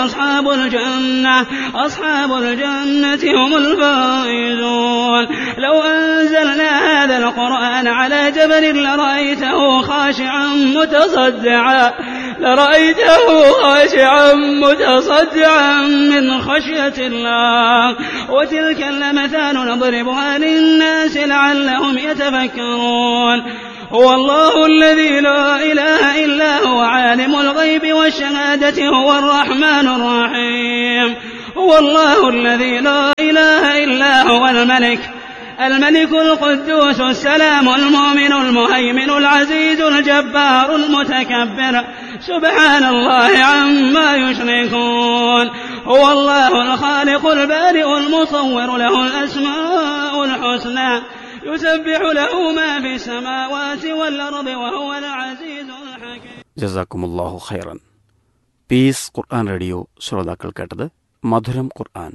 أصحاب الجنة أصحاب الجنة هم الفائزون لو أنزلنا هذا القرآن على جبل لرأيته خاشعا متصدعا لرأيته خاشعا متصدعا من خشية الله وتلك الأمثال نضربها للناس لعلهم يتفكرون هو الله الذي لا إله إلا هو عالم الغيب والشهادة هو الرحمن الرحيم هو الله الذي لا إله إلا هو الملك الملك القدوس السلام المؤمن المهيمن العزيز الجبار المتكبر سبحان الله عما يشركون هو الله الخالق البارئ المصور له الأسماء الحسنى يسبح له ما في السماوات والأرض وهو العزيز الحكيم ജസാക്കുമുല്ലാഹു ഖൈറൻ പീസ് ഖുർആൻ റേഡിയോ ശ്രോതാക്കൾ കേട്ടത് മധുരം ഖുർആൻ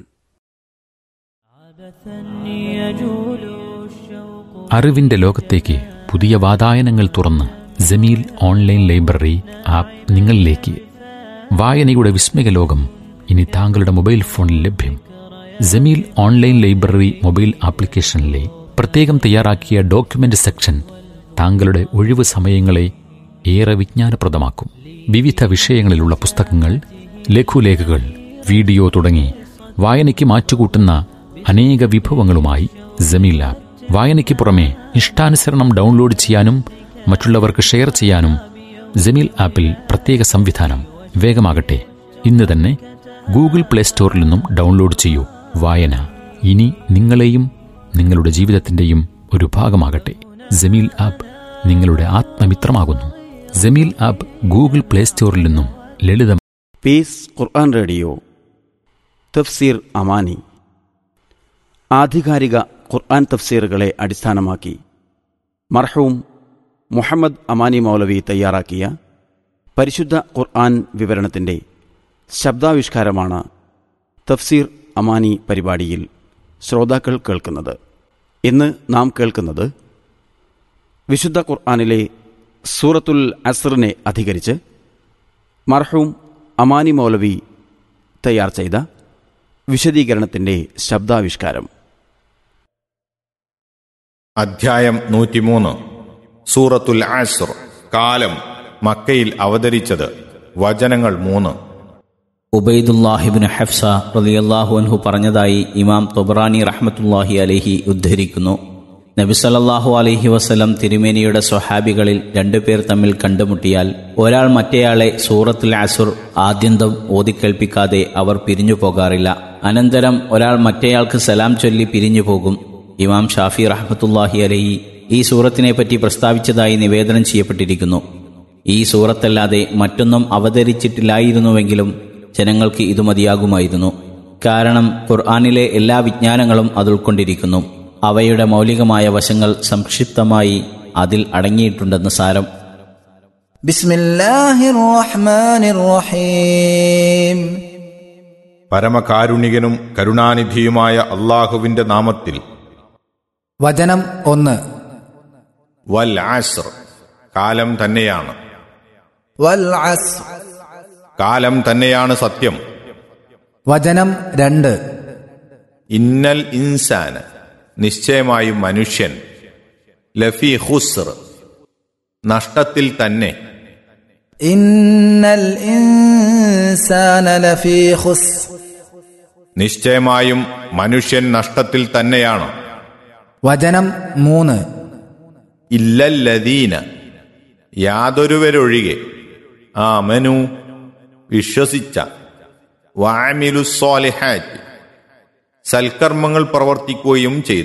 അറിവിന്റെ ലോകത്തേക്ക് പുതിയ വാതായനങ്ങൾ തുറന്ന് ജമീൽ ഓൺലൈൻ ലൈബ്രറി ആപ്പ് നിങ്ങളിലേക്ക് വായനയുടെ വിസ്മയ ലോകം ഇനി താങ്കളുടെ മൊബൈൽ ഫോണിൽ ലഭ്യം ജമീൽ ഓൺലൈൻ ലൈബ്രറി മൊബൈൽ ആപ്ലിക്കേഷനിലെ പ്രത്യേകം തയ്യാറാക്കിയ ഡോക്യുമെന്റ് സെക്ഷൻ താങ്കളുടെ ഒഴിവ് സമയങ്ങളെ ഏറെ വിജ്ഞാനപ്രദമാക്കും വിവിധ വിഷയങ്ങളിലുള്ള പുസ്തകങ്ങൾ ലഘുലേഖകൾ വീഡിയോ തുടങ്ങി വായനയ്ക്ക് മാറ്റുകൂട്ടുന്ന അനേക വിഭവങ്ങളുമായി ജമീൽ ആപ്പ് വായനയ്ക്ക് പുറമെ ഇഷ്ടാനുസരണം ഡൗൺലോഡ് ചെയ്യാനും മറ്റുള്ളവർക്ക് ഷെയർ ചെയ്യാനും ജമീൽ ആപ്പിൽ പ്രത്യേക സംവിധാനം വേഗമാകട്ടെ ഇന്ന് തന്നെ ഗൂഗിൾ പ്ലേ സ്റ്റോറിൽ നിന്നും ഡൗൺലോഡ് ചെയ്യൂ വായന ഇനി നിങ്ങളെയും നിങ്ങളുടെ ജീവിതത്തിന്റെയും ഒരു ഭാഗമാകട്ടെ ജമീൽ ആപ്പ് നിങ്ങളുടെ ആത്മമിത്രമാകുന്നു ജമീൽ ആപ്പ് ഗൂഗിൾ പ്ലേ സ്റ്റോറിൽ നിന്നും ലളിതം പീസ് ഖുർആൻ റേഡിയോ തഫ്സീർ അമാനി ആധികാരിക ഖുർആൻ തഫ്സീറുകളെ അടിസ്ഥാനമാക്കി മർഹൂം മുഹമ്മദ് അമാനി മൗലവി തയ്യാറാക്കിയ പരിശുദ്ധ ഖുർആൻ വിവരണത്തിൻ്റെ ശബ്ദാവിഷ്കാരമാണ് തഫ്സീർ അമാനി പരിപാടിയിൽ ശ്രോതാക്കൾ കേൾക്കുന്നത് ഇന്ന് നാം കേൾക്കുന്നത് വിശുദ്ധ ഖുർആനിലെ സൂറത്തുൽ അസ്റിനെ അധികരിച്ച് മർഹൂം അമാനി മൗലവി തയ്യാർ ചെയ്ത വിശദീകരണത്തിൻ്റെ ശബ്ദാവിഷ്കാരം അധ്യായം നൂറ്റിമൂന്ന് സൂറത്തുൽ ആസ്ർ കാലം മക്കയിൽ അവതരിച്ചത് വചനങ്ങൾ മൂന്ന് ഉബൈദുല്ലാഹിബിൻ ഹഫ്സ റളിയല്ലാഹു അൻഹു പറഞ്ഞതായി ഇമാം തൊബറാനി റഹ്മത്തുല്ലാഹി അലഹി ഉദ്ധരിക്കുന്നു നബിസല്ലാഹു അലൈഹി വസല്ലം തിരുമേനിയുടെ സ്വഹാബികളിൽ രണ്ടുപേർ തമ്മിൽ കണ്ടുമുട്ടിയാൽ ഒരാൾ മറ്റേയാളെ സൂറത്തുൽ അസുർ ആദ്യന്തം ഓതിക്കേൾപ്പിക്കാതെ അവർ പിരിഞ്ഞു പോകാറില്ല അനന്തരം ഒരാൾ മറ്റേയാൾക്ക് സലാം ചൊല്ലി പിരിഞ്ഞു പോകും ഇമാം ഷാഫി റഹ്മത്തുല്ലാഹി അലഹി ഈ സൂറത്തിനെപ്പറ്റി പ്രസ്താവിച്ചതായി നിവേദനം ചെയ്യപ്പെട്ടിരിക്കുന്നു ഈ സൂറത്തല്ലാതെ മറ്റൊന്നും അവതരിച്ചിട്ടില്ലായിരുന്നുവെങ്കിലും ജനങ്ങൾക്ക് ഇത് മതിയാകുമായിരുന്നു കാരണം ഖുർആാനിലെ എല്ലാ വിജ്ഞാനങ്ങളും അത് ഉൾക്കൊണ്ടിരിക്കുന്നു അവയുടെ മൗലികമായ വശങ്ങൾ സംക്ഷിപ്തമായി അതിൽ അടങ്ങിയിട്ടുണ്ടെന്ന് സാരം بسم الله الرحمن الرحيم പരമകാരുണികനും കരുണാനിധിയുമായ അള്ളാഹുവിന്റെ നാമത്തിൽ വചനം ഒന്ന് വൽ ആസ്ർ കാലം തന്നെയാണ് വൽഅസ്ർ കാലം തന്നെയാണ് സത്യം വചനം രണ്ട് ഇന്നൽ ഇൻസാന് നിശ്ചയമായും മനുഷ്യൻ ലഫി ഹുസ്ർ നഷ്ടത്തിൽ തന്നെ ഇന്നൽ ഇൻസാന ലഫീ ഖുസ്ർ നിശ്ചയമായും മനുഷ്യൻ നഷ്ടത്തിൽ തന്നെയാണ് വചനം മൂന്ന് ഇല്ലല്ലദീന യാതൊരുവരൊഴികെ ആ മനു വിശ്വസിച്ച വാമിലുസ്വാലിഹാറ്റ് സൽക്കർമ്മങ്ങൾ പ്രവർത്തിക്കുകയും ചെയ്ത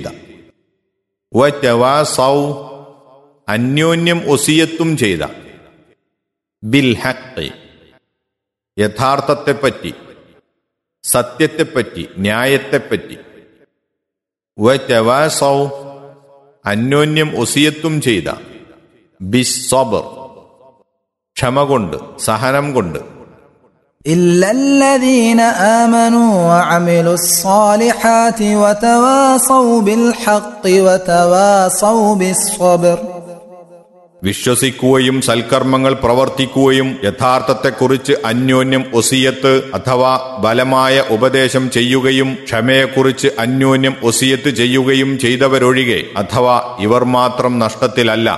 വറ്റവാസൗ അന്യോന്യം ഒസിയത്തും ചെയ്ത ബിൽ ഹക്ക് യഥാർത്ഥത്തെപ്പറ്റി സത്യത്തെപ്പറ്റി ന്യായത്തെപ്പറ്റി വറ്റവാസൗ അന്യോന്യം ഒസിയത്തും ചെയ്ത ബിസ്സബർ ക്ഷമ കൊണ്ട് സഹനം കൊണ്ട് إلا الذين آمنوا وعملوا الصالحات وتواصوا بالحق وتواصوا بالصبر വിശ്വസിക്കുകയും സൽക്കർമ്മങ്ങൾ പ്രവർത്തിക്കുകയും യഥാർത്ഥത്തെക്കുറിച്ച് അന്യോന്യം ഒസിയത്ത് അഥവാ ബലമായ ഉപദേശം ചെയ്യുകയും ക്ഷമയെക്കുറിച്ച് അന്യോന്യം ഒസിയത്ത് ചെയ്യുകയും ചെയ്തവരൊഴികെ അഥവാ ഇവർ മാത്രം നഷ്ടത്തിലല്ല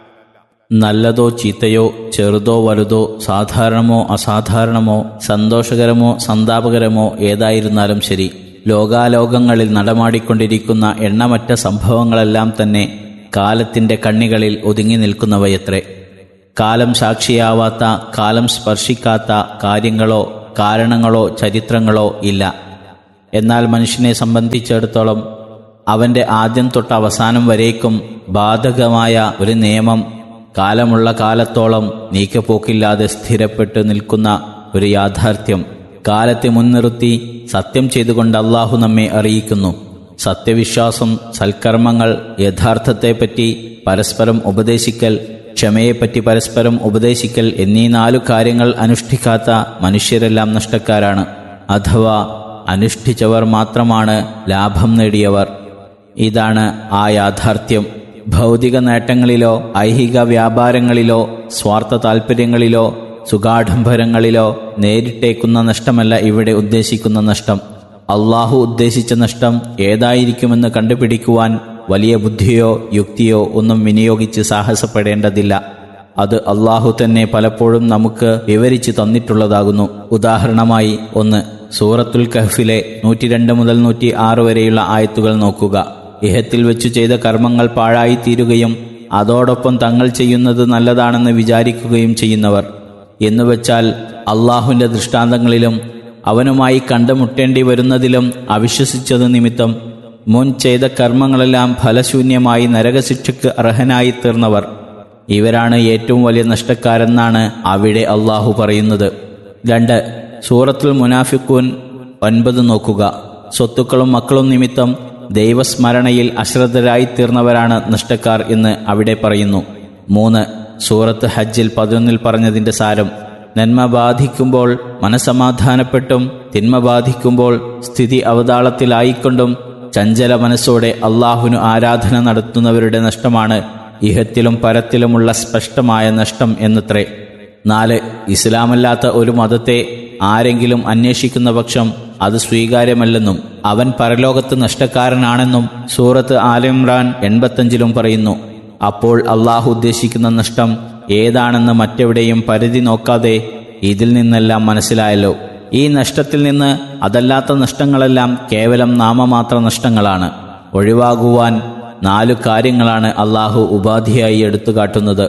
നല്ലതോ ചീത്തയോ ചെറുതോ വലുതോ സാധാരണമോ അസാധാരണമോ സന്തോഷകരമോ സന്താപകരമോ ഏതായിരുന്നാലും ശരി ലോകാലോകങ്ങളിൽ നടമാടിക്കൊണ്ടിരിക്കുന്ന എണ്ണമറ്റ സംഭവങ്ങളെല്ലാം തന്നെ കാലത്തിന്റെ കണ്ണികളിൽ ഒതുങ്ങി നിൽക്കുന്നവയത്രേ കാലം സാക്ഷിയാവാത്ത കാലം സ്പർശിക്കാത്ത കാര്യങ്ങളോ കാരണങ്ങളോ ചരിത്രങ്ങളോ ഇല്ല എന്നാൽ മനുഷ്യനെ സംബന്ധിച്ചിടത്തോളം അവന്റെ ആദ്യം തൊട്ട് അവസാനം വരേക്കും ബാധകമായ ഒരു നിയമം കാലമുള്ള കാലത്തോളം നീക്കപ്പോക്കില്ലാതെ സ്ഥിരപ്പെട്ടു നിൽക്കുന്ന ഒരു യാഥാർത്ഥ്യം കാലത്തെ മുൻനിർത്തി സത്യം ചെയ്തുകൊണ്ട് അള്ളാഹു നമ്മെ അറിയിക്കുന്നു സത്യവിശ്വാസം സൽക്കർമ്മങ്ങൾ യഥാർത്ഥത്തെപ്പറ്റി പരസ്പരം ഉപദേശിക്കൽ ക്ഷമയെപ്പറ്റി പരസ്പരം ഉപദേശിക്കൽ എന്നീ നാലു കാര്യങ്ങൾ അനുഷ്ഠിക്കാത്ത മനുഷ്യരെല്ലാം നഷ്ടക്കാരാണ് അഥവാ അനുഷ്ഠിച്ചവർ മാത്രമാണ് ലാഭം നേടിയവർ ഇതാണ് ആ യാഥാർത്ഥ്യം ഭൗതിക നേട്ടങ്ങളിലോ ഐഹിക വ്യാപാരങ്ങളിലോ സ്വാർത്ഥ താൽപ്പര്യങ്ങളിലോ സുഗാഡംബരങ്ങളിലോ നേരിട്ടേക്കുന്ന നഷ്ടമല്ല ഇവിടെ ഉദ്ദേശിക്കുന്ന നഷ്ടം അള്ളാഹു ഉദ്ദേശിച്ച നഷ്ടം ഏതായിരിക്കുമെന്ന് കണ്ടുപിടിക്കുവാൻ വലിയ ബുദ്ധിയോ യുക്തിയോ ഒന്നും വിനിയോഗിച്ച് സാഹസപ്പെടേണ്ടതില്ല അത് അള്ളാഹു തന്നെ പലപ്പോഴും നമുക്ക് വിവരിച്ചു തന്നിട്ടുള്ളതാകുന്നു ഉദാഹരണമായി ഒന്ന് സൂറത്തുൽ കഹ്ഫിലെ നൂറ്റിരണ്ട് മുതൽ നൂറ്റി ആറ് വരെയുള്ള ആയത്തുകൾ നോക്കുക ഇഹത്തിൽ വെച്ചു ചെയ്ത കർമ്മങ്ങൾ പാഴായി തീരുകയും അതോടൊപ്പം തങ്ങൾ ചെയ്യുന്നത് നല്ലതാണെന്ന് വിചാരിക്കുകയും ചെയ്യുന്നവർ എന്നുവെച്ചാൽ അള്ളാഹുവിന്റെ ദൃഷ്ടാന്തങ്ങളിലും അവനുമായി കണ്ടുമുട്ടേണ്ടി വരുന്നതിലും അവിശ്വസിച്ചത് നിമിത്തം മുൻ ചെയ്ത കർമ്മങ്ങളെല്ലാം ഫലശൂന്യമായി നരകശിക്ഷയ്ക്ക് അർഹനായി തീർന്നവർ ഇവരാണ് ഏറ്റവും വലിയ നഷ്ടക്കാരെന്നാണ് അവിടെ അള്ളാഹു പറയുന്നത് രണ്ട് സൂറത്തുൽ മുനാഫിക്കൂൻ ഒൻപത് നോക്കുക സ്വത്തുക്കളും മക്കളും നിമിത്തം ദൈവസ്മരണയിൽ അശ്രദ്ധരായി തീർന്നവരാണ് നഷ്ടക്കാർ എന്ന് അവിടെ പറയുന്നു മൂന്ന് സൂറത്ത് ഹജ്ജിൽ പതിനൊന്നിൽ പറഞ്ഞതിന്റെ സാരം നന്മ ബാധിക്കുമ്പോൾ മനസമാധാനപ്പെട്ടും തിന്മ ബാധിക്കുമ്പോൾ സ്ഥിതി അവതാളത്തിലായിക്കൊണ്ടും ചഞ്ചല മനസ്സോടെ അള്ളാഹുനു ആരാധന നടത്തുന്നവരുടെ നഷ്ടമാണ് ഇഹത്തിലും പരത്തിലുമുള്ള സ്പഷ്ടമായ നഷ്ടം എന്നത്രേ നാല് ഇസ്ലാമല്ലാത്ത ഒരു മതത്തെ ആരെങ്കിലും അന്വേഷിക്കുന്ന പക്ഷം അത് സ്വീകാര്യമല്ലെന്നും അവൻ പരലോകത്ത് നഷ്ടക്കാരനാണെന്നും സൂറത്ത് ആലിമ്രാൻ എൺപത്തഞ്ചിലും പറയുന്നു അപ്പോൾ അള്ളാഹു ഉദ്ദേശിക്കുന്ന നഷ്ടം ഏതാണെന്ന് മറ്റെവിടെയും പരിധി നോക്കാതെ ഇതിൽ നിന്നെല്ലാം മനസ്സിലായല്ലോ ഈ നഷ്ടത്തിൽ നിന്ന് അതല്ലാത്ത നഷ്ടങ്ങളെല്ലാം കേവലം നാമമാത്ര നഷ്ടങ്ങളാണ് ഒഴിവാകുവാൻ നാലു കാര്യങ്ങളാണ് അള്ളാഹു ഉപാധിയായി എടുത്തു കാട്ടുന്നത്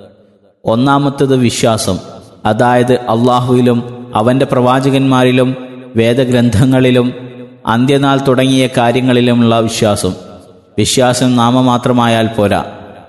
ഒന്നാമത്തത് വിശ്വാസം അതായത് അള്ളാഹുവിലും അവന്റെ പ്രവാചകന്മാരിലും വേദഗ്രന്ഥങ്ങളിലും അന്ത്യനാൾ തുടങ്ങിയ കാര്യങ്ങളിലുമുള്ള വിശ്വാസം വിശ്വാസം നാമമാത്രമായാൽ പോരാ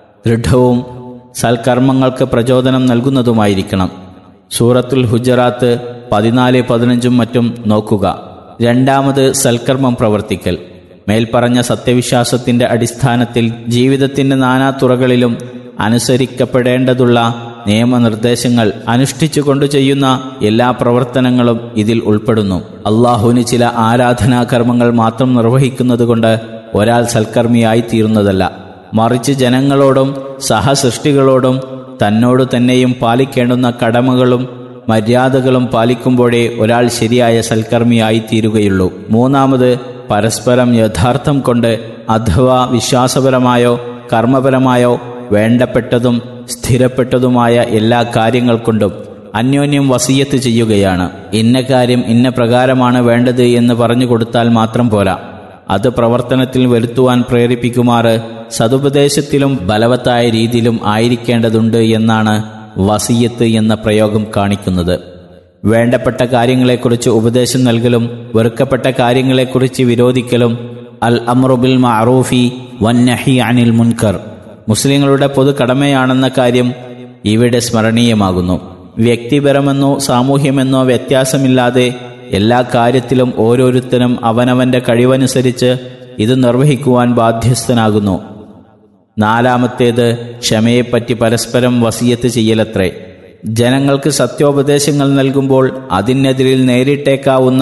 ദൃഢവും സൽക്കർമ്മങ്ങൾക്ക് പ്രചോദനം നൽകുന്നതുമായിരിക്കണം സൂറത്തുൽ ഹുജറാത്ത് പതിനാല് പതിനഞ്ചും മറ്റും നോക്കുക രണ്ടാമത് സൽക്കർമ്മം പ്രവർത്തിക്കൽ മേൽപ്പറഞ്ഞ സത്യവിശ്വാസത്തിന്റെ അടിസ്ഥാനത്തിൽ ജീവിതത്തിന്റെ നാനാതുറകളിലും അനുസരിക്കപ്പെടേണ്ടതുള്ള നിയമനിർദ്ദേശങ്ങൾ അനുഷ്ഠിച്ചുകൊണ്ട് ചെയ്യുന്ന എല്ലാ പ്രവർത്തനങ്ങളും ഇതിൽ ഉൾപ്പെടുന്നു അള്ളാഹുവിന് ചില ആരാധനാകർമ്മങ്ങൾ മാത്രം നിർവഹിക്കുന്നതുകൊണ്ട് ഒരാൾ സൽക്കർമ്മിയായി തീരുന്നതല്ല മറിച്ച് ജനങ്ങളോടും സഹസൃഷ്ടികളോടും തന്നോട് തന്നെയും പാലിക്കേണ്ടുന്ന കടമകളും മര്യാദകളും പാലിക്കുമ്പോഴേ ഒരാൾ ശരിയായ സൽക്കർമ്മിയായി തീരുകയുള്ളൂ മൂന്നാമത് പരസ്പരം യഥാർത്ഥം കൊണ്ട് അഥവാ വിശ്വാസപരമായോ കർമ്മപരമായോ വേണ്ടപ്പെട്ടതും സ്ഥിരപ്പെട്ടതുമായ എല്ലാ കാര്യങ്ങൾ കൊണ്ടും അന്യോന്യം വസീയത്ത് ചെയ്യുകയാണ് ഇന്ന കാര്യം ഇന്ന പ്രകാരമാണ് വേണ്ടത് എന്ന് പറഞ്ഞു കൊടുത്താൽ മാത്രം പോരാ അത് പ്രവർത്തനത്തിൽ വരുത്തുവാൻ പ്രേരിപ്പിക്കുമാറ് സതുപദേശത്തിലും ബലവത്തായ രീതിയിലും ആയിരിക്കേണ്ടതുണ്ട് എന്നാണ് വസീയത്ത് എന്ന പ്രയോഗം കാണിക്കുന്നത് വേണ്ടപ്പെട്ട കാര്യങ്ങളെക്കുറിച്ച് ഉപദേശം നൽകലും വെറുക്കപ്പെട്ട കാര്യങ്ങളെക്കുറിച്ച് വിരോധിക്കലും അൽ അമ്രുബിൽ മഅറൂഫി വന്നഹി അനിൽ മുൻകർ മുസ്ലിങ്ങളുടെ പൊതു കടമയാണെന്ന കാര്യം ഇവിടെ സ്മരണീയമാകുന്നു വ്യക്തിപരമെന്നോ സാമൂഹ്യമെന്നോ വ്യത്യാസമില്ലാതെ എല്ലാ കാര്യത്തിലും ഓരോരുത്തരും അവനവന്റെ കഴിവനുസരിച്ച് ഇത് നിർവഹിക്കുവാൻ ബാധ്യസ്ഥനാകുന്നു നാലാമത്തേത് ക്ഷമയെപ്പറ്റി പരസ്പരം വസീയത്ത് ചെയ്യലത്രേ ജനങ്ങൾക്ക് സത്യോപദേശങ്ങൾ നൽകുമ്പോൾ അതിനെതിരിൽ നേരിട്ടേക്കാവുന്ന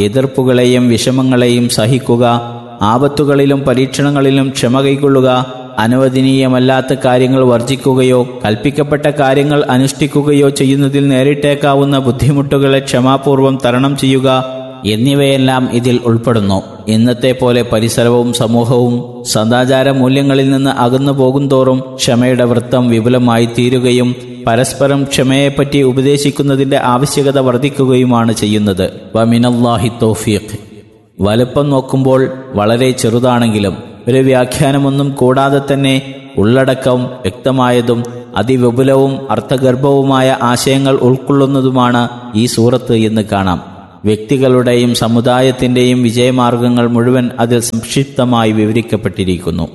എതിർപ്പുകളെയും വിഷമങ്ങളെയും സഹിക്കുക ആപത്തുകളിലും പരീക്ഷണങ്ങളിലും ക്ഷമ കൈക്കൊള്ളുക അനുവദനീയമല്ലാത്ത കാര്യങ്ങൾ വർജിക്കുകയോ കൽപ്പിക്കപ്പെട്ട കാര്യങ്ങൾ അനുഷ്ഠിക്കുകയോ ചെയ്യുന്നതിൽ നേരിട്ടേക്കാവുന്ന ബുദ്ധിമുട്ടുകളെ ക്ഷമാപൂർവം തരണം ചെയ്യുക എന്നിവയെല്ലാം ഇതിൽ ഉൾപ്പെടുന്നു ഇന്നത്തെ പോലെ പരിസരവും സമൂഹവും സദാചാര മൂല്യങ്ങളിൽ നിന്ന് അകന്നു പോകുന്തോറും ക്ഷമയുടെ വൃത്തം വിപുലമായി തീരുകയും പരസ്പരം ക്ഷമയെപ്പറ്റി ഉപദേശിക്കുന്നതിന്റെ ആവശ്യകത വർദ്ധിക്കുകയുമാണ് ചെയ്യുന്നത് വമിനല്ലാഹി തോഫീഖ് വലുപ്പം നോക്കുമ്പോൾ വളരെ ചെറുതാണെങ്കിലും ഒരു വ്യാഖ്യാനമൊന്നും കൂടാതെ തന്നെ ഉള്ളടക്കം വ്യക്തമായതും അതിവിപുലവും അർത്ഥഗർഭവുമായ ആശയങ്ങൾ ഉൾക്കൊള്ളുന്നതുമാണ് ഈ സൂറത്ത് എന്ന് കാണാം വ്യക്തികളുടെയും സമുദായത്തിന്റെയും വിജയമാർഗങ്ങൾ മുഴുവൻ അതിൽ സംക്ഷിപ്തമായി വിവരിക്കപ്പെട്ടിരിക്കുന്നു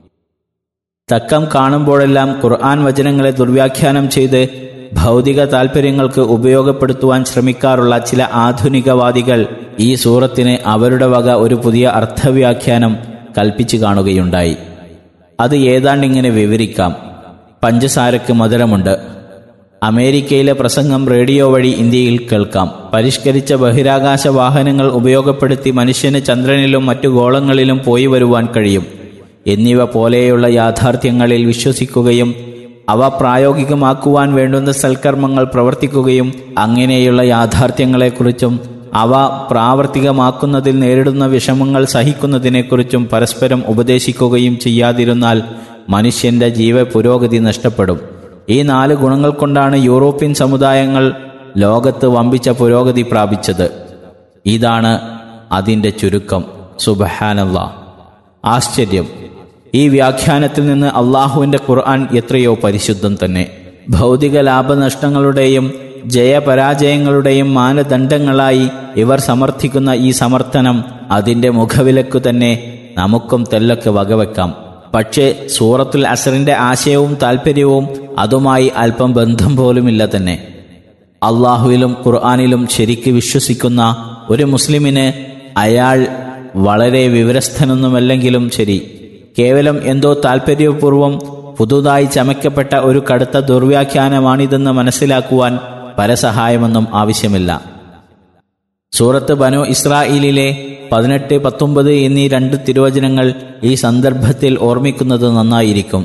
തക്കം കാണുമ്പോഴെല്ലാം ഖുർആൻ വചനങ്ങളെ ദുർവ്യാഖ്യാനം ചെയ്ത് ഭൗതിക താൽപ്പര്യങ്ങൾക്ക് ഉപയോഗപ്പെടുത്തുവാൻ ശ്രമിക്കാറുള്ള ചില ആധുനികവാദികൾ ഈ സൂറത്തിന് അവരുടെ വക ഒരു പുതിയ അർത്ഥവ്യാഖ്യാനം കൽപ്പിച്ചു കാണുകയുണ്ടായി അത് ഏതാണ്ടിങ്ങനെ വിവരിക്കാം പഞ്ചസാരക്ക് മധുരമുണ്ട് അമേരിക്കയിലെ പ്രസംഗം റേഡിയോ വഴി ഇന്ത്യയിൽ കേൾക്കാം പരിഷ്കരിച്ച ബഹിരാകാശ വാഹനങ്ങൾ ഉപയോഗപ്പെടുത്തി മനുഷ്യന് ചന്ദ്രനിലും മറ്റു ഗോളങ്ങളിലും പോയി വരുവാൻ കഴിയും എന്നിവ പോലെയുള്ള യാഥാർത്ഥ്യങ്ങളിൽ വിശ്വസിക്കുകയും അവ പ്രായോഗികമാക്കുവാൻ വേണ്ടുന്ന സൽക്കർമ്മങ്ങൾ പ്രവർത്തിക്കുകയും അങ്ങനെയുള്ള യാഥാർത്ഥ്യങ്ങളെക്കുറിച്ചും അവ പ്രാവർത്തികമാക്കുന്നതിൽ നേരിടുന്ന വിഷമങ്ങൾ സഹിക്കുന്നതിനെക്കുറിച്ചും പരസ്പരം ഉപദേശിക്കുകയും ചെയ്യാതിരുന്നാൽ മനുഷ്യന്റെ ജീവ പുരോഗതി നഷ്ടപ്പെടും ഈ നാല് ഗുണങ്ങൾ കൊണ്ടാണ് യൂറോപ്യൻ സമുദായങ്ങൾ ലോകത്ത് വമ്പിച്ച പുരോഗതി പ്രാപിച്ചത് ഇതാണ് അതിൻ്റെ ചുരുക്കം സുബഹാനല്ല ആശ്ചര്യം ഈ വ്യാഖ്യാനത്തിൽ നിന്ന് അള്ളാഹുവിൻ്റെ ഖുർആൻ എത്രയോ പരിശുദ്ധം തന്നെ ഭൗതിക ലാഭനഷ്ടങ്ങളുടെയും ജയപരാജയങ്ങളുടെയും മാനദണ്ഡങ്ങളായി ഇവർ സമർത്ഥിക്കുന്ന ഈ സമർത്ഥനം അതിൻ്റെ മുഖവിലക്കു തന്നെ നമുക്കും തെല്ലൊക്കെ വകവെക്കാം പക്ഷേ സൂറത്തുൽ അസറിന്റെ ആശയവും താല്പര്യവും അതുമായി അല്പം ബന്ധം പോലുമില്ല തന്നെ അള്ളാഹുവിലും ഖുർആാനിലും ശരിക്ക് വിശ്വസിക്കുന്ന ഒരു മുസ്ലിമിന് അയാൾ വളരെ വിവരസ്ഥനൊന്നുമല്ലെങ്കിലും ശരി കേവലം എന്തോ താല്പര്യപൂർവം പുതുതായി ചമയ്ക്കപ്പെട്ട ഒരു കടുത്ത ദുർവ്യാഖ്യാനമാണിതെന്ന് മനസ്സിലാക്കുവാൻ പരസഹായമൊന്നും ആവശ്യമില്ല സൂറത്ത് ബനു ഇസ്രായേലിലെ പതിനെട്ട് പത്തൊമ്പത് എന്നീ രണ്ട് തിരുവചനങ്ങൾ ഈ സന്ദർഭത്തിൽ ഓർമ്മിക്കുന്നത് നന്നായിരിക്കും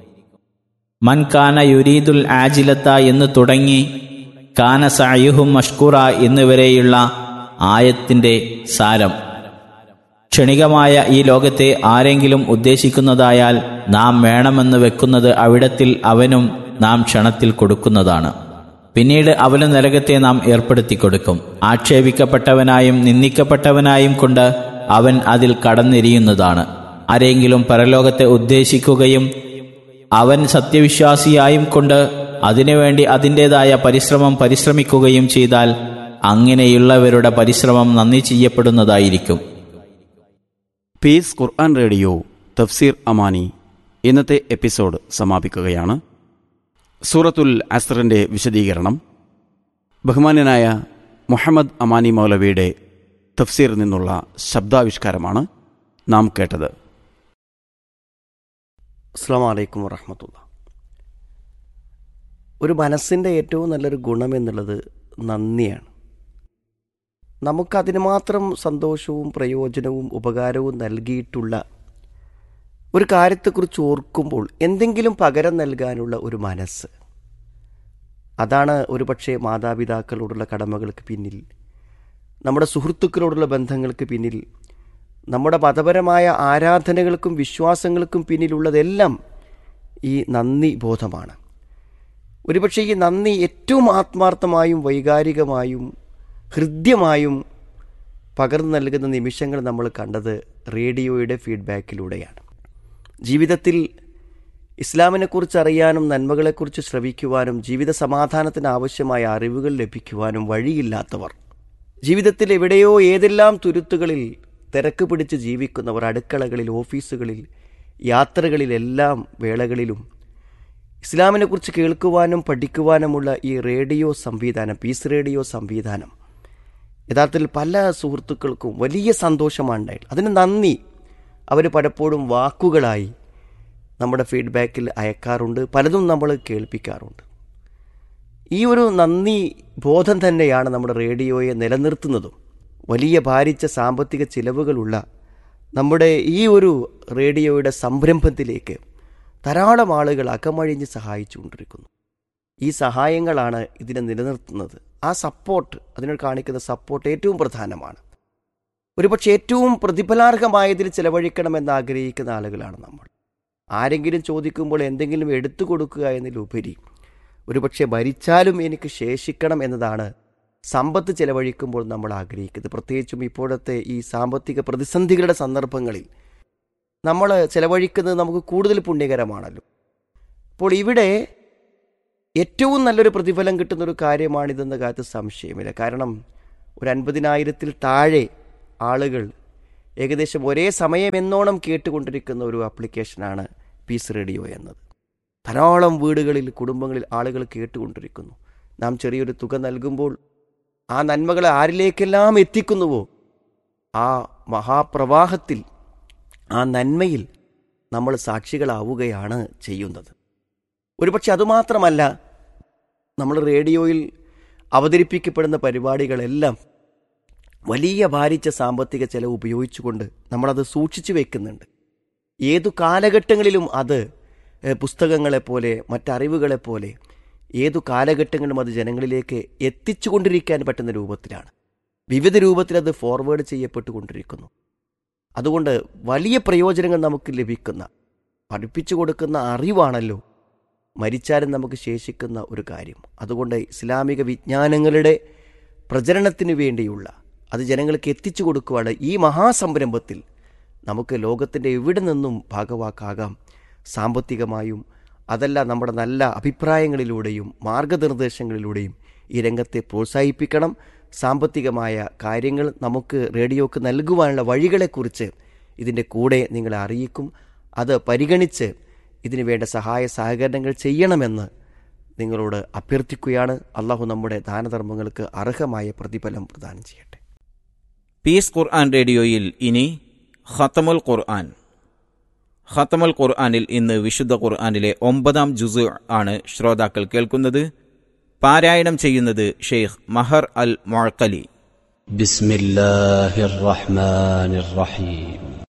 മൻ കാന യുരീദുൽ ആജിലത്ത എന്ന് തുടങ്ങി കാന സായുഹും മഷ്കൂറ എന്നിവരെയുള്ള ആയത്തിന്റെ സാരം ക്ഷണികമായ ഈ ലോകത്തെ ആരെങ്കിലും ഉദ്ദേശിക്കുന്നതായാൽ നാം വേണമെന്ന് വെക്കുന്നത് അവിടത്തിൽ അവനും നാം ക്ഷണത്തിൽ കൊടുക്കുന്നതാണ് പിന്നീട് അവന് നരകത്തെ നാം ഏർപ്പെടുത്തി കൊടുക്കും ആക്ഷേപിക്കപ്പെട്ടവനായും നിന്ദിക്കപ്പെട്ടവനായും കൊണ്ട് അവൻ അതിൽ കടന്നെരിയുന്നതാണ് ആരെങ്കിലും പരലോകത്തെ ഉദ്ദേശിക്കുകയും അവൻ സത്യവിശ്വാസിയായും കൊണ്ട് അതിനുവേണ്ടി അതിൻ്റെതായ പരിശ്രമം പരിശ്രമിക്കുകയും ചെയ്താൽ അങ്ങനെയുള്ളവരുടെ പരിശ്രമം നന്ദി ചെയ്യപ്പെടുന്നതായിരിക്കും പീസ് ഖുർആൻ റേഡിയോ തഫ്സീർ അമാനി ഇന്നത്തെ എപ്പിസോഡ് സമാപിക്കുകയാണ് സൂറത്തുൽ അസ്റിന്റെ വിശദീകരണം ബഹുമാന്യനായ മുഹമ്മദ് അമാനി മൗലവിയുടെ തഫ്സീറിൽ നിന്നുള്ള ശബ്ദാവിഷ്കാരമാണ് നാം കേട്ടത് അസ്സാം വലൈക്കും വറഹമത്തുള്ള ഒരു മനസ്സിൻ്റെ ഏറ്റവും നല്ലൊരു ഗുണം എന്നുള്ളത് നന്ദിയാണ് നമുക്കതിന് മാത്രം സന്തോഷവും പ്രയോജനവും ഉപകാരവും നൽകിയിട്ടുള്ള ഒരു കാര്യത്തെക്കുറിച്ച് ഓർക്കുമ്പോൾ എന്തെങ്കിലും പകരം നൽകാനുള്ള ഒരു മനസ്സ് അതാണ് ഒരുപക്ഷെ മാതാപിതാക്കളോടുള്ള കടമകൾക്ക് പിന്നിൽ നമ്മുടെ സുഹൃത്തുക്കളോടുള്ള ബന്ധങ്ങൾക്ക് പിന്നിൽ നമ്മുടെ മതപരമായ ആരാധനകൾക്കും വിശ്വാസങ്ങൾക്കും പിന്നിലുള്ളതെല്ലാം ഈ നന്ദി ബോധമാണ് ഒരുപക്ഷെ ഈ നന്ദി ഏറ്റവും ആത്മാർത്ഥമായും വൈകാരികമായും ഹൃദ്യമായും പകർന്നു നൽകുന്ന നിമിഷങ്ങൾ നമ്മൾ കണ്ടത് റേഡിയോയുടെ ഫീഡ്ബാക്കിലൂടെയാണ് ജീവിതത്തിൽ ഇസ്ലാമിനെക്കുറിച്ച് അറിയാനും നന്മകളെക്കുറിച്ച് ശ്രവിക്കുവാനും ജീവിത സമാധാനത്തിന് ആവശ്യമായ അറിവുകൾ ലഭിക്കുവാനും വഴിയില്ലാത്തവർ ജീവിതത്തിൽ എവിടെയോ ഏതെല്ലാം തുരുത്തുകളിൽ തിരക്ക് പിടിച്ച് ജീവിക്കുന്നവർ അടുക്കളകളിൽ ഓഫീസുകളിൽ യാത്രകളിലെല്ലാം വേളകളിലും ഇസ്ലാമിനെക്കുറിച്ച് കേൾക്കുവാനും പഠിക്കുവാനുമുള്ള ഈ റേഡിയോ സംവിധാനം പീസ് റേഡിയോ സംവിധാനം യഥാർത്ഥത്തിൽ പല സുഹൃത്തുക്കൾക്കും വലിയ സന്തോഷമാണ് ഉണ്ടായത് അതിന് നന്ദി അവർ പലപ്പോഴും വാക്കുകളായി നമ്മുടെ ഫീഡ്ബാക്കിൽ അയക്കാറുണ്ട് പലതും നമ്മൾ കേൾപ്പിക്കാറുണ്ട് ഈ ഒരു നന്ദി ബോധം തന്നെയാണ് നമ്മുടെ റേഡിയോയെ നിലനിർത്തുന്നതും വലിയ ഭാരിച്ച സാമ്പത്തിക ചിലവുകളുള്ള നമ്മുടെ ഈ ഒരു റേഡിയോയുടെ സംരംഭത്തിലേക്ക് ധാരാളം ആളുകൾ അകമഴിഞ്ഞ് സഹായിച്ചുകൊണ്ടിരിക്കുന്നു ഈ സഹായങ്ങളാണ് ഇതിനെ നിലനിർത്തുന്നത് ആ സപ്പോർട്ട് അതിനോട് കാണിക്കുന്ന സപ്പോർട്ട് ഏറ്റവും പ്രധാനമാണ് ഒരുപക്ഷെ ഏറ്റവും പ്രതിഫലാർഹമായതിൽ ചെലവഴിക്കണമെന്ന് ആഗ്രഹിക്കുന്ന ആളുകളാണ് നമ്മൾ ആരെങ്കിലും ചോദിക്കുമ്പോൾ എന്തെങ്കിലും എടുത്തു കൊടുക്കുക എന്നതിലുപരി ഒരുപക്ഷെ ഭരിച്ചാലും എനിക്ക് ശേഷിക്കണം എന്നതാണ് സമ്പത്ത് ചെലവഴിക്കുമ്പോൾ നമ്മൾ ആഗ്രഹിക്കുന്നത് പ്രത്യേകിച്ചും ഇപ്പോഴത്തെ ഈ സാമ്പത്തിക പ്രതിസന്ധികളുടെ സന്ദർഭങ്ങളിൽ നമ്മൾ ചെലവഴിക്കുന്നത് നമുക്ക് കൂടുതൽ പുണ്യകരമാണല്ലോ അപ്പോൾ ഇവിടെ ഏറ്റവും നല്ലൊരു പ്രതിഫലം കിട്ടുന്ന ഒരു കാര്യമാണിതെന്ന കാര്യത്തിൽ സംശയമില്ല കാരണം ഒരു അൻപതിനായിരത്തിൽ താഴെ ആളുകൾ ഏകദേശം ഒരേ സമയം എന്നോണം കേട്ടുകൊണ്ടിരിക്കുന്ന ഒരു ആപ്ലിക്കേഷനാണ് പീസ് റേഡിയോ എന്നത് ധാരാളം വീടുകളിൽ കുടുംബങ്ങളിൽ ആളുകൾ കേട്ടുകൊണ്ടിരിക്കുന്നു നാം ചെറിയൊരു തുക നൽകുമ്പോൾ ആ നന്മകളെ ആരിലേക്കെല്ലാം എത്തിക്കുന്നുവോ ആ മഹാപ്രവാഹത്തിൽ ആ നന്മയിൽ നമ്മൾ സാക്ഷികളാവുകയാണ് ചെയ്യുന്നത് ഒരുപക്ഷെ അതുമാത്രമല്ല നമ്മൾ റേഡിയോയിൽ അവതരിപ്പിക്കപ്പെടുന്ന പരിപാടികളെല്ലാം വലിയ ഭാരിച്ച സാമ്പത്തിക ചെലവ് ഉപയോഗിച്ചുകൊണ്ട് നമ്മളത് സൂക്ഷിച്ചു വെക്കുന്നുണ്ട് ഏതു കാലഘട്ടങ്ങളിലും അത് എഹ്, പുസ്തകങ്ങളെപ്പോലെ മറ്ററിവുകളെപ്പോലെ ഏതു കാലഘട്ടങ്ങളിലും അത് ജനങ്ങളിലേക്ക് എത്തിച്ചുകൊണ്ടിരിക്കാൻ പറ്റുന്ന രൂപത്തിലാണ് വിവിധ രൂപത്തിൽ അത് ഫോർവേഡ് ചെയ്യപ്പെട്ടുകൊണ്ടിരിക്കുന്നു അതുകൊണ്ട് വലിയ പ്രയോജനങ്ങൾ നമുക്ക് ലഭിക്കുന്ന പഠിപ്പിച്ചു കൊടുക്കുന്ന അറിവാണല്ലോ മരിച്ചാലും നമുക്ക് ശേഷിക്കുന്ന ഒരു കാര്യം അതുകൊണ്ട് ഇസ്ലാമിക വിജ്ഞാനങ്ങളുടെ പ്രചരണത്തിന് വേണ്ടിയുള്ള അത് ജനങ്ങൾക്ക് എത്തിച്ചു കൊടുക്കുവാണ് ഈ മഹാസംരംഭത്തിൽ നമുക്ക് ലോകത്തിൻ്റെ എവിടെ നിന്നും ഭാഗവാക്കാകാം സാമ്പത്തികമായും അതല്ല നമ്മുടെ നല്ല അഭിപ്രായങ്ങളിലൂടെയും മാർഗനിർദ്ദേശങ്ങളിലൂടെയും ഈ രംഗത്തെ പ്രോത്സാഹിപ്പിക്കണം സാമ്പത്തികമായ കാര്യങ്ങൾ നമുക്ക് റേഡിയോക്ക് നൽകുവാനുള്ള വഴികളെക്കുറിച്ച് ഇതിൻ്റെ കൂടെ നിങ്ങളെ അറിയിക്കും അത് പരിഗണിച്ച് ഇതിനു വേണ്ട സഹായ സഹകരണങ്ങൾ ചെയ്യണമെന്ന് നിങ്ങളോട് അഭ്യർത്ഥിക്കുകയാണ് അള്ളാഹു നമ്മുടെ ദാനധർമ്മങ്ങൾക്ക് അർഹമായ പ്രതിഫലം പ്രദാനം ചെയ്യട്ടെ പീസ് ഖുർആൻ റേഡിയോയിൽ ഇനി ഖത്തമുൽ ഖുർആൻ ഖത്തമുൽ ഖുർആനിൽ ഇന്ന് വിശുദ്ധ ഖുർആനിലെ ഒമ്പതാം ജുസു ആണ് ശ്രോതാക്കൾ കേൾക്കുന്നത് പാരായണം ചെയ്യുന്നത് ഷെയ്ഖ് മഹർ അൽ മൊഴക്കലി بسم الله الرحمن الرحيم